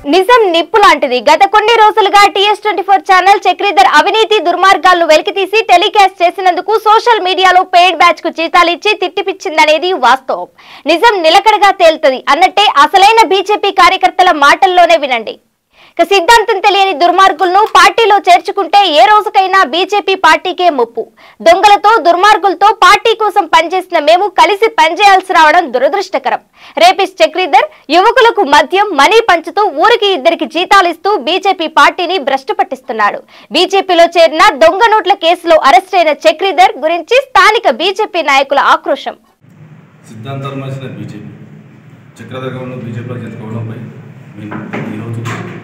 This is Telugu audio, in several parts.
నిజం నిప్పు లాంటిది గత కొన్ని రోజులుగా TS twenty four channel Chakridhar అవినీతి దుర్మార్గాలను వెలికితీసి టెలికాస్ట్ చేసినందుకు సోషల్ మీడియాలో పెయిడ్ బ్యాచ్ కు జీతాలు ఇచ్చి తిట్టిపిచ్చిందనేది వాస్తవం నిజం నిలకడగా తేలుతుంది అన్నట్టే అసలైన బీజేపీ కార్యకర్తల మాటల్లోనే వినండి ఇక సిద్ధాంతం తెలియని దుర్మార్గులను పార్టీలో చేర్చుకుంటే ఏ రోజుకైనా బీజేపీ పార్టీకే ముప్పు దొంగలతో దుర్మార్గులతో పార్టీ కోసం పనిచేసిన మేము కలిసి పనిచేయాల్సి రావడం దురదృష్టకరం రేపిస్ చక్రీధర్ యువకులకు మద్యం మనీ పంచుతూ ఊరికి ఇద్దరికి జీతాలు ఇస్తూ బీజేపీ పార్టీని భ్రష్టు పట్టిస్తున్నాడు బీజేపీలో చేరిన దొంగ నోట్ల కేసులో అరెస్ట్ అయిన చక్రీధర్ గురించి స్థానిక బీజేపీ నాయకుల ఆక్రోశం సిద్ధాంతాలు మార్చిన బీజేపీ చక్రధర్ గౌడ్ను బీజేపీలో చేర్చుకోవడంపై మేము ఈరోజు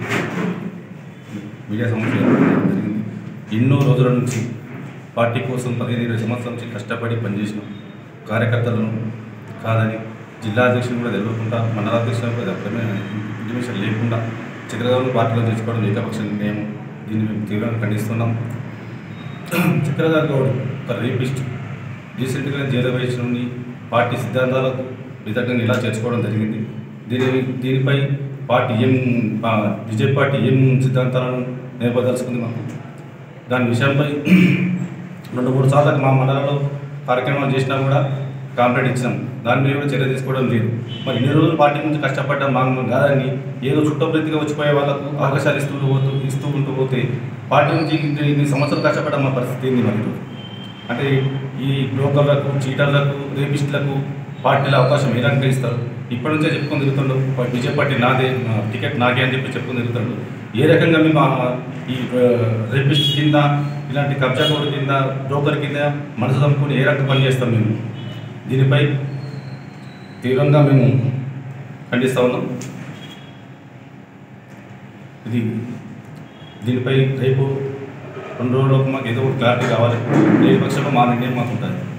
మీడియా సమస్య జరిగింది ఎన్నో రోజుల నుంచి పార్టీ కోసం పదిహేను ఇరవై సంవత్సరాల నుంచి కష్టపడి పనిచేసిన కార్యకర్తలను కాదని జిల్లా అధ్యక్షులు కూడా తెలియకుండా మండలాధ్యక్షులు కూడా ఇంటిమేషన్ లేకుండా చక్రధర్ను పార్టీలో చేర్చుకోవడం ఏకపక్ష నిర్ణయం దీన్ని మేము తీవ్రంగా ఖండిస్తున్నాం చక్రధర్ గౌడ్ ఒక రేపిస్ట్ రీసెంట్గా జైలు వేసిన నుండి పార్టీ సిద్ధాంతాలకు విధంగా ఇలా చేర్చుకోవడం జరిగింది దీని దీనిపై పార్టీ ఏం ఆ, బీజేపీ పార్టీ ఏం సిద్ధాంతాలను నేర్పదలుచుకుంది మాకు దాని విషయంపై రెండు మూడు సార్లు మా మండలంలో కార్యక్రమాలు చేసినా కూడా కాంప్లైంట్ ఇచ్చినాం దాని మీద కూడా చర్య తీసుకోవడం లేదు మరి ఇన్ని రోజులు పార్టీ నుంచి కష్టపడ్డాం మా కాదని ఏదో చుట్టప్రీతిగా వచ్చిపోయే వాళ్ళకు అవకాశాలు ఇస్తూ పోతూ ఇస్తూ ఉంటూ పోతే పార్టీ నుంచి ఇన్ని- ఇన్ని సంవత్సరాలు కష్టపడ్డాం మా పరిస్థితి ఏంది మరి ఈరోజు? అంటే ఈ బ్రోకర్లకు చీటర్లకు రేపిస్టులకు పార్టీలో అవకాశం ఏ రకంగా ఇస్తారు ఇప్పటి నుంచే చెప్పుకొని తిరుగుతుండు బీజేపీ పార్టీ నాదే నా టికెట్ నాకే అని చెప్పి చెప్పుకొని తిరుగుతుండు ఏ రకంగా మేము ఆ ఈ రేపిస్ట్ కింద ఇలాంటి కబ్జా కోడ్ కింద బ్రోకర్ కింద మనసు చంపుకొని ఏ రకంగా పని చేస్తాం మేము దీనిపై తీవ్రంగా మేము ఖండిస్తూ ఉన్నాం ఇది దీనిపై రేపు రెండు రోజులకు మాకు ఏదో ఒకటి క్లారిటీ కావాలి లేని పక్షంలో మా నిర్ణయం మాకు ఉంటుంది